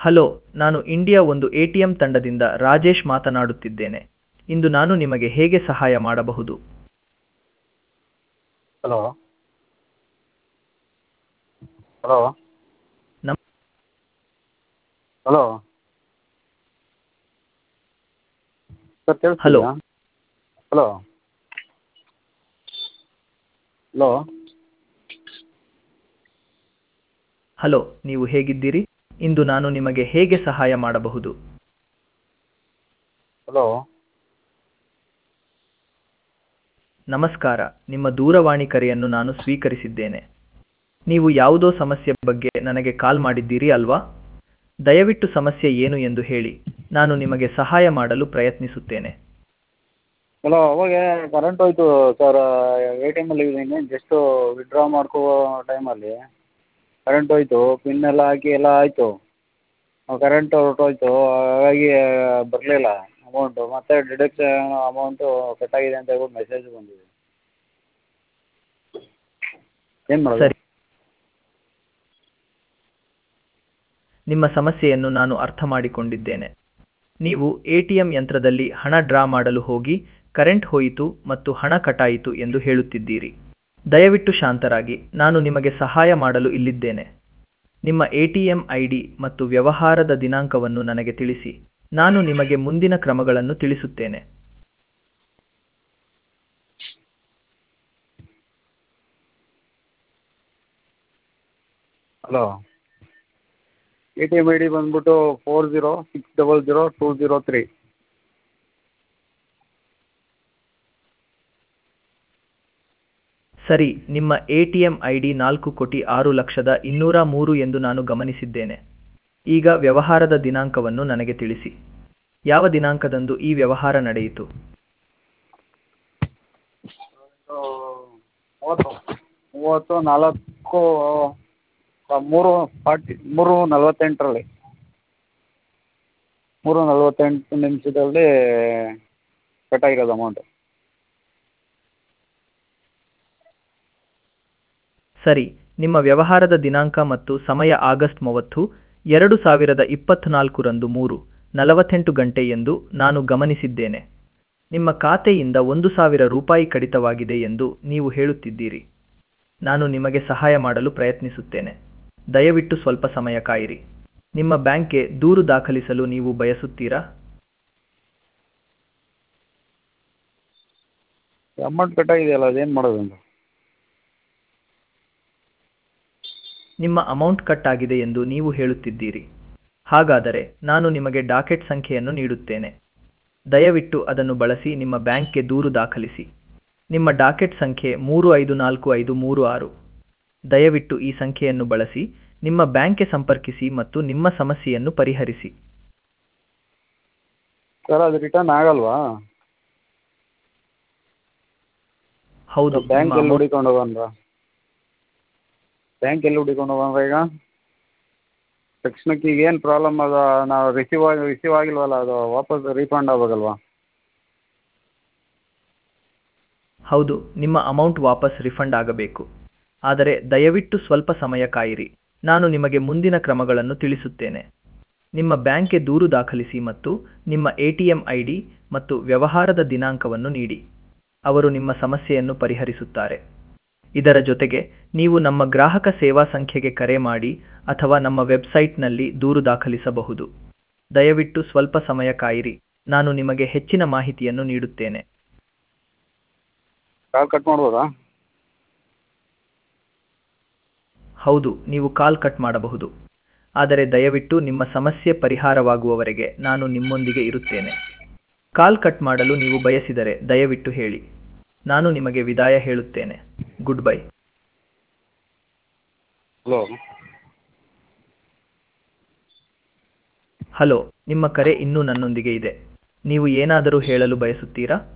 Hello ನಾನು India ಒಂದು A T M ತಂಡದಿಂದ ರಾಜೇಶ್ ಮಾತನಾಡುತ್ತಿದ್ದೇನೆ ಇಂದು ನಾನು ನಿಮಗೆ ಹೇಗೆ ಸಹಾಯ ಮಾಡಬಹುದು ಹಲೋ ಹಲೋ ನಮ್ ಹಲೋ ಸರ್ ಹಲೋ. ಕೇಳಿಸ್ತಿದೆಯಾ ಹಲೋ ಹಲೋ ಹಲೋ ನೀವು ಹೇಗಿದ್ದೀರಿ ಇಂದು ನಾನು ನಿಮಗೆ ಹೇಗೆ ಸಹಾಯ ಮಾಡಬಹುದು ಹಲೋ ನಮಸ್ಕಾರ ನಿಮ್ಮ ದೂರವಾಣಿ ಕರೆಯನ್ನು ನಾನು ಸ್ವೀಕರಿಸಿದ್ದೇನೆ ನೀವು ಯಾವುದೋ ಸಮಸ್ಯೆ ಬಗ್ಗೆ ನನಗೆ ಕಾಲ್ ಮಾಡಿದ್ದೀರಿ ಅಲ್ವಾ ದಯವಿಟ್ಟು ಸಮಸ್ಯೆ ಏನು ಎಂದು ಹೇಳಿ ನಾನು ನಿಮಗೆ ಸಹಾಯ ಮಾಡಲು ಪ್ರಯತ್ನಿಸುತ್ತೇನೆ ಹಲೋ ಅವಾಗ ಕರೆಂಟ್ ಹೋಯ್ತು ಸರ್ ಎ ಟಿ ಎಮಲ್ಲಿ ಇದ್ದೀನಿ ಜಸ್ಟು ವಿತ್ಡ್ರಾ ಮಾಡ್ಕೋ ಟೈಮಲ್ಲಿ ಕರೆಂಟ್ ಹೋಯ್ತು ಪಿನ್ ಎಲ್ಲ ಹಾಕಿ ಎಲ್ಲ ಆಯಿತು ಕರೆಂಟ್ ಹೊರ್ಟೋಯ್ತು ಹಾಗಾಗಿ ಬರಲಿಲ್ಲ ಅಮೌಂಟು ಮತ್ತೆ ಡಿಡಕ್ಷನ್ ಅಮೌಂಟು ಕಟ್ಟಾಗಿದೆ ಅಂತ ಹೇಳ್ಬಿಟ್ಟು ಮೆಸೇಜ್ ಬಂದಿದೆ ಏನು ಮಾಡೋದು ಸರಿ ನಿಮ್ಮ ಸಮಸ್ಯೆಯನ್ನು ನಾನು ಅರ್ಥ ಮಾಡಿಕೊಂಡಿದ್ದೇನೆ ನೀವು ಎ ಟಿ ಎಂ ಯಂತ್ರದಲ್ಲಿ ಹಣ ಡ್ರಾ ಮಾಡಲು ಹೋಗಿ ಕರೆಂಟ್ ಹೋಯಿತು ಮತ್ತು ಹಣ ಕಟಾಯಿತು ಎಂದು ಹೇಳುತ್ತಿದ್ದೀರಿ ದಯವಿಟ್ಟು ಶಾಂತರಾಗಿ ನಾನು ನಿಮಗೆ ಸಹಾಯ ಮಾಡಲು ಇಲ್ಲಿದ್ದೇನೆ ನಿಮ್ಮ A T M I D ಮತ್ತು ವ್ಯವಹಾರದ ದಿನಾಂಕವನ್ನು ನನಗೆ ತಿಳಿಸಿ ನಾನು ನಿಮಗೆ ಮುಂದಿನ ಕ್ರಮಗಳನ್ನು ತಿಳಿಸುತ್ತೇನೆ hello A T M I D ಬಂದ್ಬಿಟ್ಟು four zero six double zero two zero three ಸರಿ ನಿಮ್ಮ A T M I D ನಾಲ್ಕು ಕೋಟಿ ಆರು ಲಕ್ಷದ ಇನ್ನೂರ ಮೂರು ಎಂದು ನಾನು ಗಮನಿಸಿದ್ದೇನೆ ಈಗ ವ್ಯವಹಾರದ ದಿನಾಂಕವನ್ನು ನನಗೆ ತಿಳಿಸಿ ಯಾವ ದಿನಾಂಕದಂದು ಈ ವ್ಯವಹಾರ ನಡೆಯಿತು ಮೂವತ್ತು ಮೂವತ್ತು ನಾಲ್ಕು ಆ, ಮೂರು ಫಾರ್ಟಿ ಮೂರು ನಲವತ್ತೆಂಟರಲ್ಲಿ ಮೂರು ನಲವತ್ತೆಂಟು ನಿಮಿಷದಲ್ಲಿ ಕಟ್ಟಾಗಿರೋದು ಅಮೌಂಟು ಸರಿ ನಿಮ್ಮ ವ್ಯವಹಾರದ ದಿನಾಂಕ ಮತ್ತು ಸಮಯ ಆಗಸ್ಟ್ ಮೂವತ್ತು ಎರಡು ಸಾವಿರದ ಇಪ್ಪತ್ತ್ನಾಲ್ಕರಂದು ಮೂರು ನಲವತ್ತೆಂಟು ಗಂಟೆ ಎಂದು ನಾನು ಗಮನಿಸಿದ್ದೇನೆ ನಿಮ್ಮ ಖಾತೆಯಿಂದ ಒಂದು ಸಾವಿರ ರೂಪಾಯಿ ಕಡಿತವಾಗಿದೆ ಎಂದು ನೀವು ಹೇಳುತ್ತಿದ್ದೀರಿ ನಾನು ನಿಮಗೆ ಸಹಾಯ ಮಾಡಲು ಪ್ರಯತ್ನಿಸುತ್ತೇನೆ ದಯವಿಟ್ಟು ಸ್ವಲ್ಪ ಸಮಯ ಕಾಯಿರಿ ನಿಮ್ಮ ಬ್ಯಾಂಕ್ಗೆ ದೂರು ದಾಖಲಿಸಲು ನೀವು ಬಯಸುತ್ತೀರಾ ಅಮೌಂಟ್ ಕಟ್ಟಾಗಿದೆಯಲ್ಲ ಅದೇನು ಮಾಡೋದು ಅಂತ ನಿಮ್ಮ ಅಮೌಂಟ್ ಕಟ್ ಆಗಿದೆ ಎಂದು ನೀವು ಹೇಳುತ್ತಿದ್ದೀರಿ ಹಾಗಾದರೆ ನಾನು ನಿಮಗೆ ಡಾಕೆಟ್ ಸಂಖ್ಯೆಯನ್ನು ನೀಡುತ್ತೇನೆ ದಯವಿಟ್ಟು ಅದನ್ನು ಬಳಸಿ ನಿಮ್ಮ ಬ್ಯಾಂಕ್ಗೆ ದೂರು ದಾಖಲಿಸಿ ನಿಮ್ಮ ಡಾಕೆಟ್ ಸಂಖ್ಯೆ ಮೂರು ಐದು ನಾಲ್ಕು ಐದು ಮೂರು ಆರು ದಯವಿಟ್ಟು ಈ ಸಂಖ್ಯೆಯನ್ನು ಬಳಸಿ ನಿಮ್ಮ ಬ್ಯಾಂಕ್ಗೆ ಸಂಪರ್ಕಿಸಿ ಮತ್ತು ನಿಮ್ಮ ಸಮಸ್ಯೆಯನ್ನು ಪರಿಹರಿಸಿ ಸರ್ ಅದು ರಿಟರ್ನ್ ಆಗಲ್ವಾ ಹೌದು ಬ್ಯಾಂಕ್ ನಿಮ್ಮ ಎಲ್ಲಿ amount- ಹುಡಿಕೊಂಡು ಹೋಗನ್ರ ಬ್ಯಾಂಕ್ ಎಲ್ಲಿ ಹುಡಿಕೊಂಡು ಹೋಗನ್ರ ಈಗ ತಕ್ಷಣಕ್ಕೆ ಈಗ ಏನು ಪ್ರಾಬ್ಲಮ್ ಅದ ನಾವು ರಿಸೀವ್ ಆಗಿ ರಿಸೀವ್ ಆಗಿಲ್ವಲ್ಲ ಅದು ವಾಪಸ್ ರೀಫಂಡ್ ಆಗ್ಬೇಕಲ್ವಾ ಹೌದು ನಿಮ್ಮ ಅಮೌಂಟ್ ವಾಪಸ್ ರಿಫಂಡ್ ಆಗಬೇಕು ಆದರೆ ದಯವಿಟ್ಟು ಸ್ವಲ್ಪ ಸಮಯ ಕಾಯಿರಿ ನಾನು ನಿಮಗೆ ಮುಂದಿನ ಕ್ರಮಗಳನ್ನು ತಿಳಿಸುತ್ತೇನೆ ನಿಮ್ಮ ಬ್ಯಾಂಕ್ಗೆ ದೂರು ದಾಖಲಿಸಿ ಮತ್ತು ನಿಮ್ಮ A T M I D ಮತ್ತು ವ್ಯವಹಾರದ ದಿನಾಂಕವನ್ನು ನೀಡಿ ಅವರು ನಿಮ್ಮ ಸಮಸ್ಯೆಯನ್ನು ಪರಿಹರಿಸುತ್ತಾರೆ ಇದರ ಜೊತೆಗೆ ನೀವು ನಮ್ಮ ಗ್ರಾಹಕ ಸೇವಾ ಸಂಖ್ಯೆಗೆ ಕರೆ ಮಾಡಿ ಅಥವಾ ನಮ್ಮ ವೆಬ್ಸೈಟ್ನಲ್ಲಿ ದೂರು ದಾಖಲಿಸಬಹುದು ದಯವಿಟ್ಟು ಸ್ವಲ್ಪ ಸಮಯ ಕಾಯಿರಿ ನಾನು ನಿಮಗೆ ಹೆಚ್ಚಿನ ಮಾಹಿತಿಯನ್ನು ನೀಡುತ್ತೇನೆ ಕಾಲ್ ಕಟ್ ಮಾಡ್ಬೋದಾ ಹೌದು ನೀವು ಕಾಲ್ ಕಟ್ ಮಾಡಬಹುದು ಆದರೆ ದಯವಿಟ್ಟು ನಿಮ್ಮ ಸಮಸ್ಯೆ ಪರಿಹಾರವಾಗುವವರೆಗೆ ನಾನು ನಿಮ್ಮೊಂದಿಗೆ ಇರುತ್ತೇನೆ ಕಾಲ್ ಕಟ್ ಮಾಡಲು ನೀವು ಬಯಸಿದರೆ ದಯವಿಟ್ಟು ಹೇಳಿ ನಾನು ನಿಮಗೆ ವಿದಾಯ ಹೇಳುತ್ತೇನೆ ಗುಡ್ ಬೈ ಹಲೋ ಹಲೋ ನಿಮ್ಮ ಕರೆ ಇನ್ನೂ ನನ್ನೊಂದಿಗೆ ಇದೆ ನೀವು ಏನಾದರೂ ಹೇಳಲು ಬಯಸುತ್ತೀರಾ